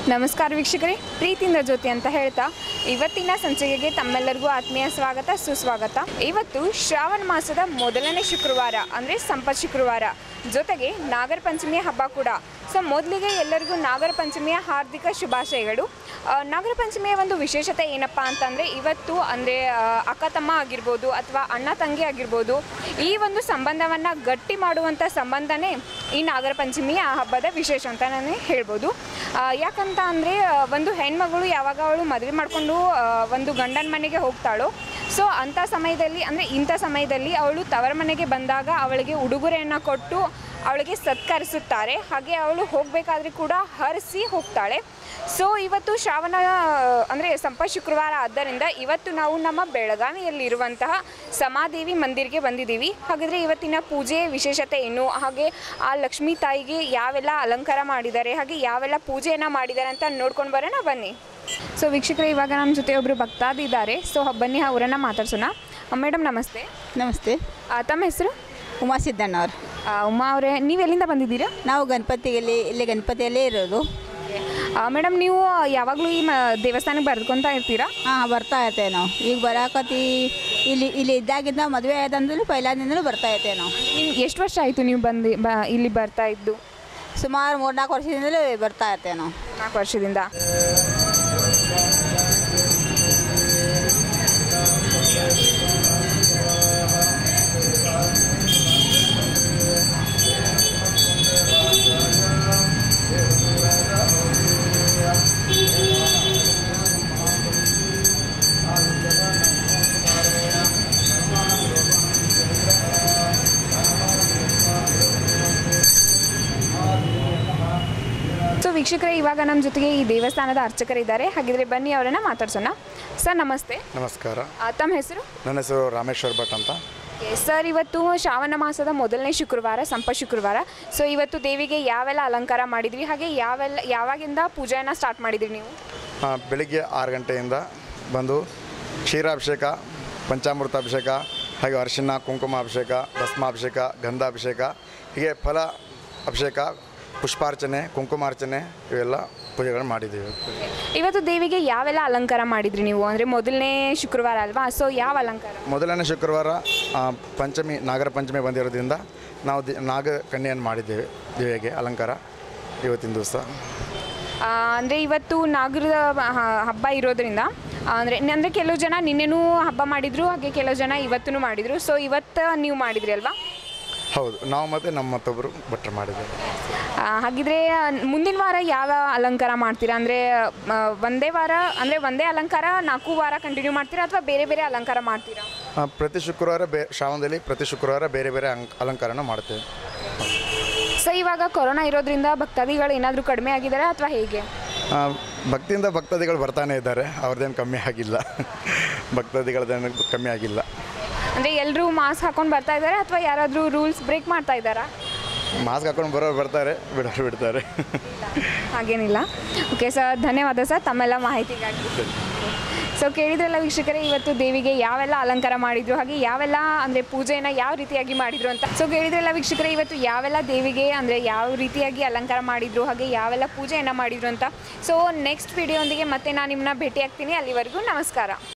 ನಮಸ್ಕಾರ ವೀಕ್ಷಕರೇ ಪ್ರೀತಿಯಿಂದ ಜ್ಯೋತಿ ಅಂತ ಹೇಳ್ತಾ ಇವತ್ತಿನ ಸಂಚಿಕೆಗೆ ತಮ್ಮೆಲ್ಲರಿಗೂ ಆತ್ಮೀಯ ಸ್ವಾಗತ ಸುಸ್ವಾಗತ ಇವತ್ತು ಶ್ರಾವಣ ಮಾಸದ ಮೊದಲನೇ ಶುಕ್ರವಾರ ಅಂದರೆ ಸಂಪತ್ ಶುಕ್ರವಾರ ಜೊತೆಗೆ ನಾಗರ ಪಂಚಮಿಯ ಹಬ್ಬ ಕೂಡ ಸೊ ಮೊದಲಿಗೆ ಎಲ್ಲರಿಗೂ ನಾಗರ ಪಂಚಮಿಯ ಹಾರ್ದಿಕ ಶುಭಾಶಯಗಳು ಆ, ನಾಗರ ಪಂಚಮಿಯ ಒಂದು ವಿಶೇಷತೆ ಏನಪ್ಪ ಅಂತಂದರೆ ಇವತ್ತು ಅಂದರೆ ಅಕ್ಕ ತಮ್ಮ ಆಗಿರ್ಬೋದು ಅಥವಾ ಅಣ್ಣ ತಂಗಿ ಆಗಿರ್ಬೋದು ಈ ಒಂದು ಸಂಬಂಧವನ್ನು ಗಟ್ಟಿ ಮಾಡುವಂಥ ಸಂಬಂಧನೇ ಈ ನಾಗರ ಪಂಚಮಿಯ ಹಬ್ಬದ ವಿಶೇಷ ಅಂತ ನಾನು ಹೇಳ್ಬೋದು ಆ, ಯಾಕಂತ ಅಂದರೆ ಒಂದು ಹೆಣ್ಮಗಳು ಯಾವಾಗ ಅವಳು ಮದುವೆ ಮಾಡಿಕೊಂಡು ಒಂದು ಗಂಡನ ಮನೆಗೆ ಹೋಗ್ತಾಳೋ ಸೊ ಅಂಥ ಸಮಯದಲ್ಲಿ ಅಂದರೆ ಇಂಥ ಸಮಯದಲ್ಲಿ ಅವಳು ತವರ ಮನೆಗೆ ಬಂದಾಗ ಅವಳಿಗೆ ಉಡುಗೊರೆಯನ್ನು ಕೊಟ್ಟು ಅವಳಿಗೆ ಸತ್ಕರಿಸುತ್ತಾರೆ ಹಾಗೆ ಅವಳು ಹೋಗಬೇಕಾದ್ರೆ ಕೂಡ ಹರಿಸಿ ಹೋಗ್ತಾಳೆ ಸೊ ಇವತ್ತು ಶ್ರಾವಣ ಅಂದರೆ ಸಂಪ ಶುಕ್ರವಾರ ಆದ್ದರಿಂದ ಇವತ್ತು ನಾವು ನಮ್ಮ ಬೆಳಗಾವಿಯಲ್ಲಿರುವಂತಹ ಸಮಾದೇವಿ ಮಂದಿರ್ಗೆ ಬಂದಿದ್ದೀವಿ ಹಾಗಾದರೆ ಇವತ್ತಿನ ಪೂಜೆ ವಿಶೇಷತೆ ಏನು ಹಾಗೆ ಆ ಲಕ್ಷ್ಮೀ ತಾಯಿಗೆ ಯಾವೆಲ್ಲ ಅಲಂಕಾರ ಮಾಡಿದ್ದಾರೆ ಹಾಗೆ ಯಾವೆಲ್ಲ ಪೂಜೆಯನ್ನು ಮಾಡಿದ್ದಾರೆ ಅಂತ ನೋಡ್ಕೊಂಡು ಬರೋಣ ಬನ್ನಿ ಸೊ ವೀಕ್ಷಕರೇ ಇವಾಗ ನಮ್ಮ ಜೊತೆ ಒಬ್ಬರು ಭಕ್ತಾದಿದ್ದಾರೆ ಸೊ ಬನ್ನಿ ಅವರನ್ನು ಮಾತಾಡ್ಸೋಣ ಮೇಡಮ್ ನಮಸ್ತೆ ನಮಸ್ತೆ ಆ, ತಮ್ಮ ಹೆಸರು ಉಮಾ ಸಿದ್ದಣ್ಣ ಅವ್ರು ಆ, ಉಮಾ ಅವರೇ ನೀವು ಎಲ್ಲಿಂದ ಬಂದಿದ್ದೀರಾ ನಾವು ಗಣಪತಿಯಲ್ಲಿ ಇಲ್ಲಿ ಗಣಪತಿಯಲ್ಲೇ ಇರೋದು ಮೇಡಮ್ ನೀವು ಯಾವಾಗಲೂ ಈ ಮ ದೇವಸ್ಥಾನಕ್ಕೆ ಬರ್ಕೊಂತ ಇರ್ತೀರಾ ಹಾಂ ಬರ್ತಾ ಇರ್ತೇವೆ ನಾವು ಈಗ ಬರಾಕತಿ ಇಲ್ಲಿ ಇಲ್ಲಿ ಇದ್ದಾಗಿಂದ ಮದುವೆ ಆಯ್ದಂದ್ರೂ ಪೈಲಾದಿಂದಲೂ ಬರ್ತಾ ಇರ್ತೇವೆ ನಾವು ನಿಮ್ಗೆ ಎಷ್ಟು ವರ್ಷ ಆಯಿತು ನೀವು ಬಂದು ಬ ಇಲ್ಲಿ ಬರ್ತಾ ಇದ್ದು ಸುಮಾರು ಮೂರ್ನಾಲ್ಕು ವರ್ಷದಿಂದಲೂ ಬರ್ತಾ ಇರ್ತೇವೆ ನಾವು ನಾಲ್ಕು ವರ್ಷದಿಂದ ಸೊ ವೀಕ್ಷಕರೇ ಇವಾಗ ನಮ್ಮ ಜೊತೆಗೆ ಈ ದೇವಸ್ಥಾನದ ಅರ್ಚಕರಿದ್ದಾರೆ ಹಾಗಿದ್ರೆ ಬನ್ನಿ ಅವರನ್ನು ಮಾತಾಡ್ಸೋಣ ಸರ್ ನಮಸ್ತೆ ನಮಸ್ಕಾರ ಆ, ತಮ್ಮ ಹೆಸರು ನನ್ನ ಹೆಸರು ರಾಮೇಶ್ವರ್ ಭಟ್ ಅಂತ ಸರ್ ಇವತ್ತು ಶ್ರಾವಣ ಮಾಸದ ಮೊದಲನೇ ಶುಕ್ರವಾರ ಸಂಪ ಶುಕ್ರವಾರ ಸೊ ಇವತ್ತು ದೇವಿಗೆ ಯಾವೆಲ್ಲ ಅಲಂಕಾರ ಮಾಡಿದ್ರಿ ಹಾಗೆ ಯಾವೆಲ್ಲ ಯಾವಾಗಿಂದ ಪೂಜೆಯನ್ನು ಸ್ಟಾರ್ಟ್ ಮಾಡಿದ್ರಿ ನೀವು ಆ, ಬೆಳಿಗ್ಗೆ ಆರು ಗಂಟೆಯಿಂದ ಬಂದು ಕ್ಷೀರಾಭಿಷೇಕ ಪಂಚಾಮೃತ ಅಭಿಷೇಕ ಹಾಗೆ ಅರಿಶಿನ ಕುಂಕುಮ ಅಭಿಷೇಕ ಭಸ್ಮಾಭಿಷೇಕ ಗಂಧಾಭಿಷೇಕ ಹೀಗೆ ಫಲ ಅಭಿಷೇಕ ಪುಷ್ಪಾರ್ಚನೆ ಕುಂಕುಮಾರ್ಚನೆ ಇವೆಲ್ಲ ಪೂಜೆಗಳನ್ನು ಮಾಡಿದ್ದೀವಿ ಇವತ್ತು ದೇವಿಗೆ ಯಾವೆಲ್ಲ ಅಲಂಕಾರ ಮಾಡಿದ್ರಿ ನೀವು ಅಂದರೆ ಮೊದಲನೇ ಶುಕ್ರವಾರ ಅಲ್ವಾ ಸೊ ಯಾವ ಅಲಂಕಾರ ಮೊದಲನೇ ಶುಕ್ರವಾರ ಆ, ಪಂಚಮಿ ನಾಗರ ಪಂಚಮಿ ಬಂದಿರೋದ್ರಿಂದ ನಾವು ದಿ ನಾಗ ಕನ್ಯೆಯನ್ನು ಮಾಡಿದ್ದೇವೆ ದೇವಿಗೆ ಅಲಂಕಾರ ಇವತ್ತಿನ ದಿವಸ ಅಂದರೆ ಇವತ್ತು ನಾಗರದ ಹ- ಹಬ್ಬ ಇರೋದ್ರಿಂದ ಅಂದರೆ ಅಂದರೆ ಕೆಲವು ಜನ ನಿನ್ನೆನೂ ಹಬ್ಬ ಮಾಡಿದ್ರು ಹಾಗೆ ಕೆಲವು ಜನ ಇವತ್ತೂ ಮಾಡಿದರು ಸೊ ಇವತ್ತು ನೀವು ಮಾಡಿದ್ರಿ ಅಲ್ವಾ ಹೌದು ನಾವು ಮತ್ತು ನಮ್ಮ ಮತ್ತೊಬ್ಬರು ಭಟ್ರು ಮಾಡಿದ್ದೇವೆ ಆ, ಹಾಗಿದ್ರೆ ಆ, ಮುಂದಿನ ವಾರ ಯಾವ ಅಲಂಕಾರ ಮಾಡ್ತೀರಾ ಅಂದರೆ ಒಂದೇ ವಾರ ಅಂದರೆ ಒಂದೇ ಅಲಂಕಾರ ನಾಲ್ಕು ವಾರ ಕಂಟಿನ್ಯೂ ಮಾಡ್ತೀರಾ ಅಥವಾ ಬೇರೆ ಬೇರೆ ಅಲಂಕಾರ ಮಾಡ್ತೀರಾ ಆ, ಪ್ರತಿ ಶುಕ್ರವಾರ ಬೇ ಶ್ರಾವಣದಲ್ಲಿ ಪ್ರತಿ ಶುಕ್ರವಾರ ಬೇರೆ ಬೇರೆ ಅಂಕ್ ಅಲಂಕಾರನ ಮಾಡ್ತೇವೆ ಸೊ ಇವಾಗ ಕೊರೋನಾ ಇರೋದ್ರಿಂದ ಭಕ್ತಾದಿಗಳು ಏನಾದರೂ ಕಡಿಮೆ ಆಗಿದ್ದಾರೆ ಅಥವಾ ಹೇಗೆ ಆ, ಭಕ್ತಿಯಿಂದ ಭಕ್ತಾದಿಗಳು ಬರ್ತಾನೆ ಇದ್ದಾರೆ ಅವ್ರದ್ದೇನು ಕಮ್ಮಿ ಆಗಿಲ್ಲ ಭಕ್ತಾದಿಗಳದ್ದೇನು ಕಮ್ಮಿ ಆಗಿಲ್ಲ ಅಂದರೆ ಎಲ್ಲರೂ ಮಾಸ್ಕ್ ಹಾಕೊಂಡು ಬರ್ತಾ ಇದ್ದಾರೆ ಅಥವಾ ಯಾರಾದರೂ ರೂಲ್ಸ್ ಬ್ರೇಕ್ ಮಾಡ್ತಾ ಇದ್ದಾರಾ ಮಾಸ್ಕ್ ಹಾಕೊಂಡು ಬರೋರು ಬರ್ತಾರೆ ಬಿಡೋರು ಬಿಡ್ತಾರೆ ಹಾಗೇನಿಲ್ಲ ಓಕೆ ಸರ್ ಧನ್ಯವಾದ ಸರ್ ತಮ್ಮೆಲ್ಲ ಮಾಹಿತಿಗಾಗಿ ಸೊ ಕೇಳಿದ್ರಲ್ಲ ವೀಕ್ಷಕರೇ ಇವತ್ತು ದೇವಿಗೆ ಯಾವೆಲ್ಲ ಅಲಂಕಾರ ಮಾಡಿದ್ರು ಹಾಗೆ ಯಾವೆಲ್ಲ ಅಂದರೆ ಪೂಜೆನ ಯಾವ ರೀತಿಯಾಗಿ ಮಾಡಿದ್ರು ಅಂತ ಸೊ ಕೇಳಿದ್ರಲ್ಲ ವೀಕ್ಷಕರೇ ಇವತ್ತು ಯಾವೆಲ್ಲ ದೇವಿಗೆ ಅಂದರೆ ಯಾವ ರೀತಿಯಾಗಿ ಅಲಂಕಾರ ಮಾಡಿದ್ರು ಹಾಗೆ ಯಾವೆಲ್ಲ ಪೂಜೆಯನ್ನು ಮಾಡಿದ್ರು ಅಂತ ಸೊ ನೆಕ್ಸ್ಟ್ ವಿಡಿಯೋಂದಿಗೆ ಮತ್ತೆ ನಾನು ನಿಮ್ಮನ್ನ ಭೇಟಿ ಆಗ್ತೀನಿ ಅಲ್ಲಿವರೆಗೂ ನಮಸ್ಕಾರ